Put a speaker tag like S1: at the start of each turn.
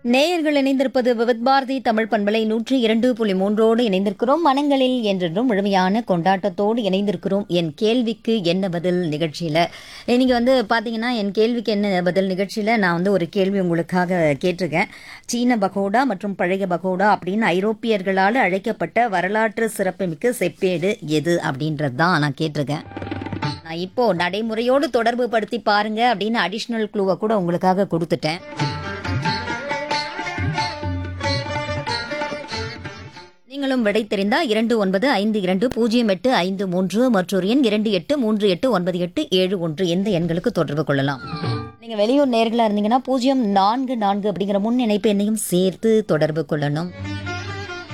S1: நேயர்கள் இணைந்திருப்பது விவித் பாரதி தமிழ் பண்பலை நூற்றி இரண்டு புள்ளி மூன்றோடு இணைந்திருக்கிறோம் மனங்களில் என்றென்றும் முழுமையான கொண்டாட்டத்தோடு இணைந்திருக்கிறோம் என் கேள்விக்கு என்ன பதில் நிகழ்ச்சியில நீங்க வந்து பாத்தீங்கன்னா என் கேள்விக்கு என்ன பதில் நிகழ்ச்சியில நான் வந்து ஒரு கேள்வி உங்களுக்காக கேட்டிருக்கேன் சீன பகோடா மற்றும் பழைய பகோடா அப்படின்னு ஐரோப்பியர்களால் அழைக்கப்பட்ட வரலாற்று சிறப்புமிக்க செப்பேடு எது அப்படின்றது தான் நான் கேட்டிருக்கேன் நான் இப்போ நடைமுறையோடு தொடர்பு படுத்தி பாருங்க அப்படின்னு அடிஷ்னல் க்ளூவை கூட உங்களுக்காக கொடுத்துட்டேன் நீங்களும் விடை தெரிந்தா இரண்டு ஒன்பது ஐந்து இரண்டு பூஜ்ஜியம் எட்டு ஐந்து மூன்று மற்றொரு எண் இரண்டு எட்டு மூன்று எட்டு ஒன்பது எட்டு ஏழு ஒன்று எந்த எண்களுக்கு தொடர்பு கொள்ளலாம் நீங்க வெளியூர் நேர்களா இருந்தீங்கன்னா பூஜ்ஜியம் நான்கு நான்கு அப்படிங்கிற முன் இணைப்பு எண்ணையும் சேர்த்து தொடர்பு கொள்ளணும்